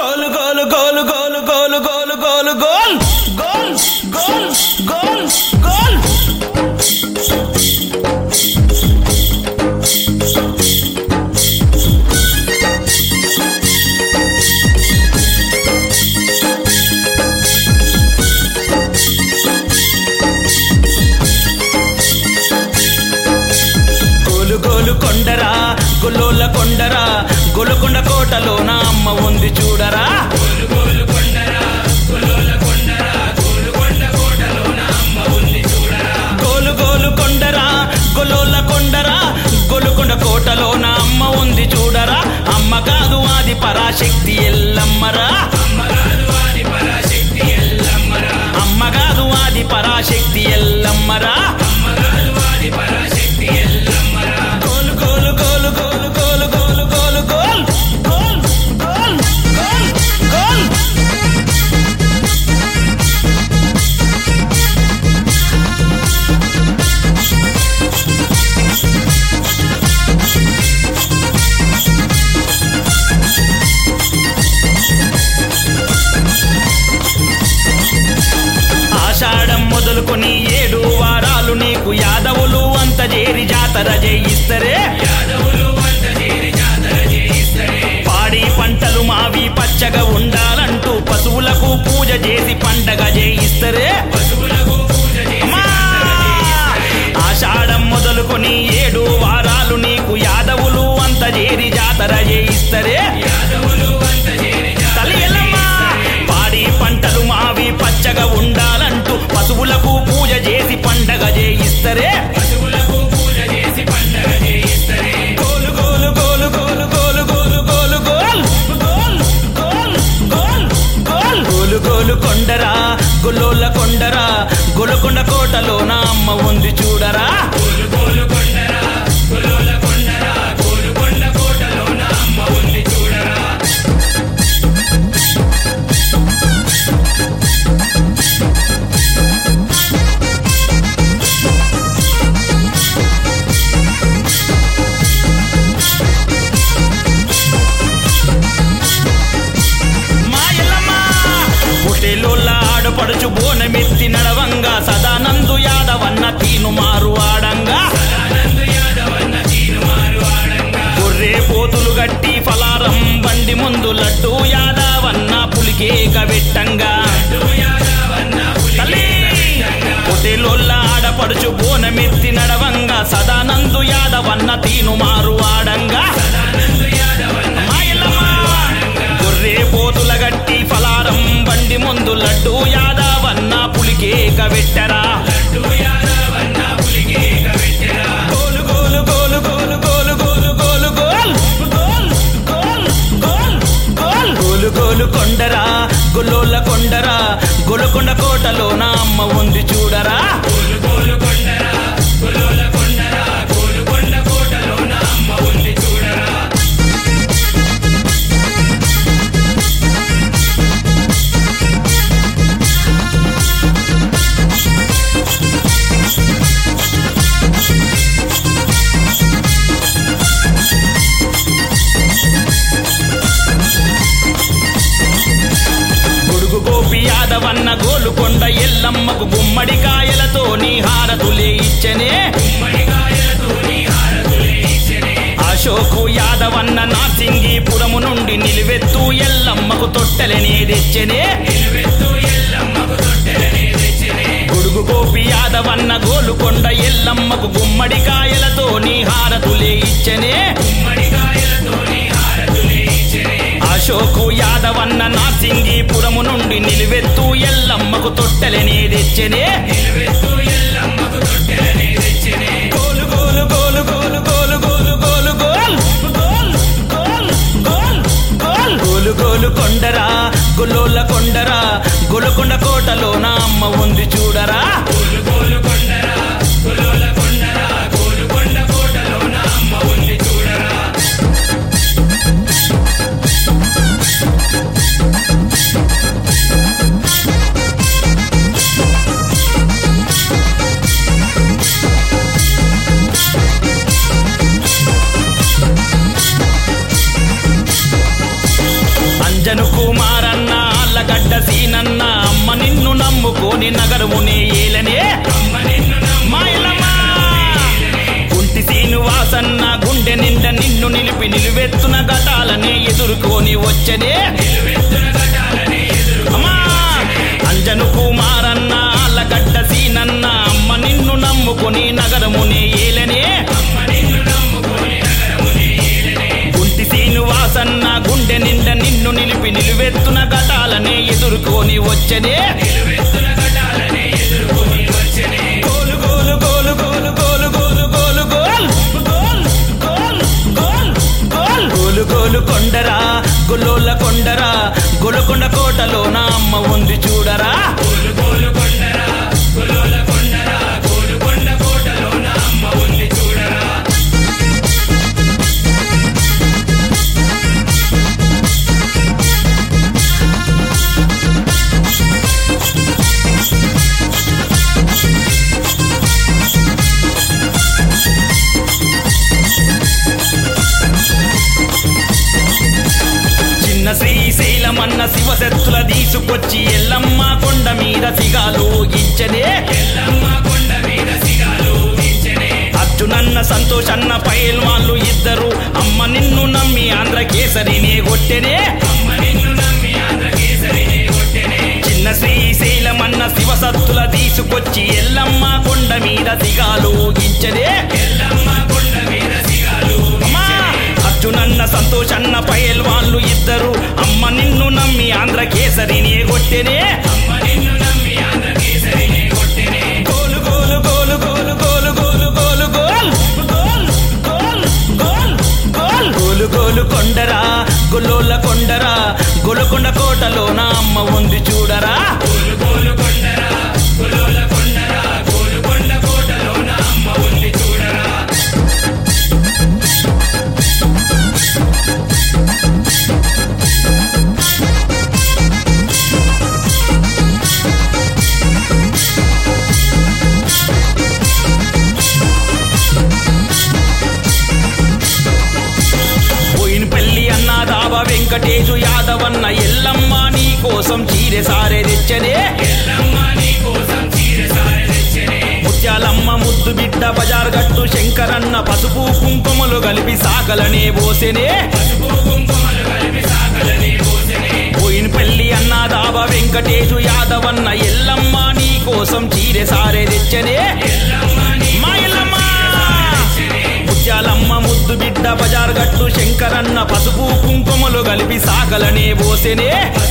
గోలు గోలు గోలు గోలు గోలు గోలు గోలు గోల్ గోల్ గోల్ గోల్ గోల్ గోలు గోలు కొండరా గొల్లోల కొండరా గొలుకొండ కోటలో నా అమ్మ ఉంది చూడరా గోలు గోలు కొండరా గొల్లోల కొండరా గొలుకొండ కోటలో నా అమ్మ ఉంది చూడరా అమ్మ కాదు ఆది పరాశక్తి ఎల్లమ్మరా అమ్మ కాదు ఆది పరాశక్తి ఎల్లమ్మరా గోలు గోలు గోలు గోలు గోలు గోలు గోలు గోల్ గోల్ గోల్ గోల్ గోల్ ఆషాఢం మొదలుకొని ఏడు వారాలు నీకు యాదవులు అంత చేరి జాతర చేయిస్తరే పాడి పంటలు మావి పచ్చగా ఉండాలంటూ పశువులకు పూజ చేసి పండగ చేయిస్తరే అమ్మా! ఆషాఢం మొదలుకొని ఏడు వారాలు నీకు యాదవులు అంత చేరి జాతర చేయిస్తరే తల్లి ఎల్లమ్మ! పాడి పంటలు మావి పచ్చగా ఉండాలంటూ పశువులకు పూజ చేసి పండగ చేయిస్తరే గోలు గోలు గోలు గోలు గోలు గోలు గోలు గోల్ గోల్ గోల్ గోల్ గోల్ గోలు గోలు కొండరా గొల్లోల కొండరా గొలకొండ కోటలో నా అమ్మ ఉంది చూడరా మా ఎల్లమ్మ పుట్టెలోళ్ళ ఆడపడుచు బోనమెత్తి నడవంగా సదానందు యాదవన్న తీను మారు ఆడంగా గొర్రె పోతులు గట్టి ఫలారం బండి ముందు లడ్డు యాదవన్న పులికేక వెట్టంగా తల్లి పొట్టెలోళ్ళ ఆడపడుచు బోనమెత్తి నడవంగా సదానందు యాదవన్న తీను మారు ఆడంగా మా ఎల్లమ్మ గొర్రె పోతుల గట్టి ఫలారం బండి ముందు లడ్డు యాదవన్న పులికేక వెట్టరా గోలు గోలు గోలు గోలు గోలు గోలు గోలు గోల్ గోల్ గోల్ గోల్ గోల్ గోలు గోలు కొండరా గొల్లోల కొండరా గొలకొండ కోటలో నా అమ్మ ఉంది చూడరా గొడుగు గోపి యాదవన్న గోలుకొండ ఎల్లమ్మకు గుమ్మడికాయలతో నీ హారతులే ఇచ్చనే అశోకు యాదవన్న నాసింగిపురము నుండి నిలువెత్తు ఎల్లమ్మకు తొట్టెలనే తెచ్చనే గొడుగు గోపి యాదవన్న గోలుకొండ ఎల్లమ్మకు గుమ్మడికాయలతో నీ హారతులే ఇచ్చనే అశోకు యాదవన్న నాసింగిపురము నుండి నిలువెత్తు ఎల్లమ్మకు తొట్టెలనే తెచ్చనే గోలు గోలు గోలు గోలు గోలు గోలు గోలు గోల్ గోల్ గోల్ గోల్ గోల్ గోలు గోలు కొండరా గొల్లోల కొండరా గొలకొండ కోటలో నా అమ్మ ఉంది చూడరా అంజనుకు కుమారన్న అల్లగడ్డ సీనన్న అమ్మ నిన్ను నమ్ముకోని నగరమునే ఏలనే మాయలమ్మ కుంటి శ్రీనివాసన్న గుండె నిండా నిన్ను నిలిపి నిలువెత్తున ఘటాలనే ఎదుర్కొని వచ్చనే అమ్మా అంజను కుమారన్న అల్లగడ్డ సీనన్న అమ్మ నిన్ను నమ్ముకొని నగరమునే ఏలనే కుంటి శ్రీనివాసన్న గుండె నిండా నిన్ను నిలిపి నిలువెత్తున ఘటాలనే ఎదుర్కొని వచ్చనే గోలు గోలు గోలు గోలు గోలు గోలు గోలు గోల్ గోల్ గోల్ గోల్ గోల్ గోలు గోలు కొండరా గొల్లోల కొండరా గొలకొండ కోటలో నా అమ్మ ఉంది చూడరా చిన్న శ్రీశైలమన్న శివశక్తుల తీసుకొచ్చి ఎల్లమ్మ కొండ మీద సిగాలు ఇచ్చనే అర్జునన్న సంతోషన్న పైల్వాళ్ళు ఇద్దరు అమ్మ నిన్ను నమ్మి ఆంధ్ర కేసరినే కొట్టెనే చిన్న శ్రీశైలమన్న శివసత్తుల తీసుకొచ్చి ఎల్లమ్మ కొండ మీద సిగాలు ఇచ్చనే అమ్మా! అర్జునన్న సంతోషన్న పైల్వాళ్ళు ఇద్దరు అమ్మ నిన్ను నమ్మి ఆంధ్ర కేసరిని కొట్టెనే గోలు గోలు గోలు గోలు గోలు గోలు గోలు గోల్ గోల్ గోల్ గోల్ గోల్ గోలు గోలు కొండరా గొల్లోల కొండరా గొలకొండ కోటలో నా అమ్మ ఉంది చూడరా పోయిన పెళ్లి అన్న దాబా వెంకటేశు యాదవన్న ఎల్లమ్మ నీ కోసం చీరె సారే తెచ్చనే ముత్యాలమ్మ ముద్దు బిడ్డ బజార్ గట్టు శంకరన్న పసుపు కుంకుమలు కలిపి సాకలనే పోసెనే పోయిన పెళ్లి అన్న దాబా వెంకటేశు యాదవన్న ఎల్లమ్మ నీ కోసం చీరె సారే తెచ్చనే మా ఎల్లమ్మ ముత్యాలమ్మ ముద్దు బిడ్డ బజార్ గట్టు శంకరన్న పసుపు కుంకుమలు కలిపి సాకలనే పోసెనే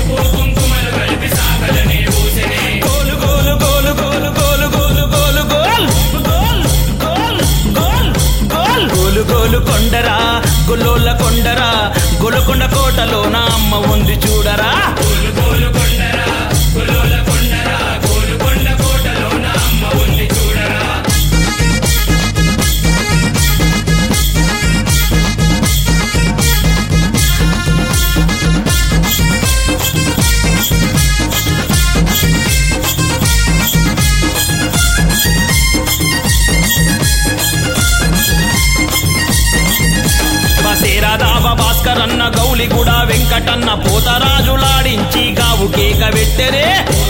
గోలు గోలు గోలు గోలు గోలు గోలు గోలు గోల్ గోల్ గోల్ గోల్ గోల్ గోలు గోలు కొండరా గొల్లోల కొండరా గొలకొండ కోటలో నా అమ్మ ఉంది చూడరా బసేరా దావ భాస్కర్ అన్న గౌలిగూడ వెంకటన్న పోతరాజులాడించి గావు కేక పెట్టెరే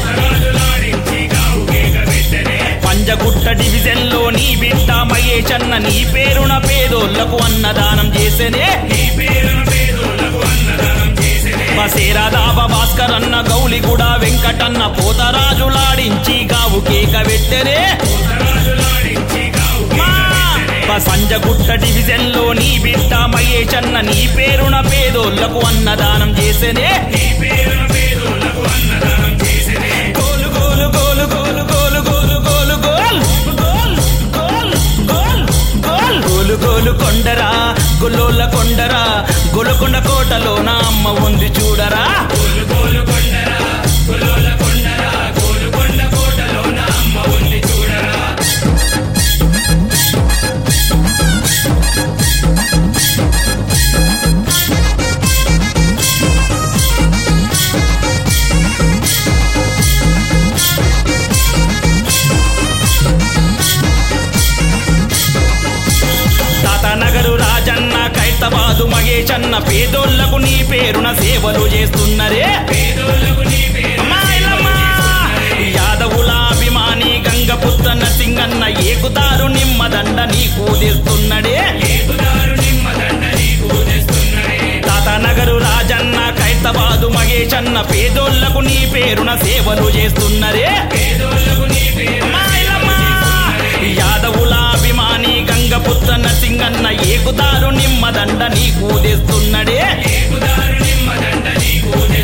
పంజగుట్ట డివిజన్ లో నీ బిడ్డ మహేష్ అన్న నీ పేరున పేదోళ్లకు అన్నదానం చేసెనే బసేరా దావ భాస్కర్ అన్న గౌలిగూడ వెంకటన్న పోతరాజులాడించి గావు కేక పెట్టెరే సంజగుట్ట డివిజన్ లో నీ బిడ్డ మహేష్ అన్న నీ పేరున పేదోళ్లకు అన్నదానం చేసెనే గోలు గోలు గోలు గోలు గోలు గోలు గోలు గోల్ గోల్ గోల్ గోల్ గోల్ గోలు గోలు కొండరా గొల్లోల కొండరా గొలకొండ కోటలో నా అమ్మ ఉంది చూడరా మగేశన్న పేదోళ్లకు నీ పేరున సేవలు చేస్తున్నరే అమ్మా, ఇల్లమ్మా! యాదవుల అభిమాని గంగపుత్రన్న సింగన్న ఏకుతారు నిమ్మదండ నీకు తెస్తున్నడే తాతానగరు రాజన్న ఖైరతాబాదు మగేశన్న పేదోళ్లకు నీ పేరున సేవలు చేస్తున్నరే అమ్మా, ఇల్లమ్మా! యాదవుల అభిమాని గంగపుత్రన్న సింగన్న ఏకుతారు నిమ్మదండ నీకు తెస్తున్నడే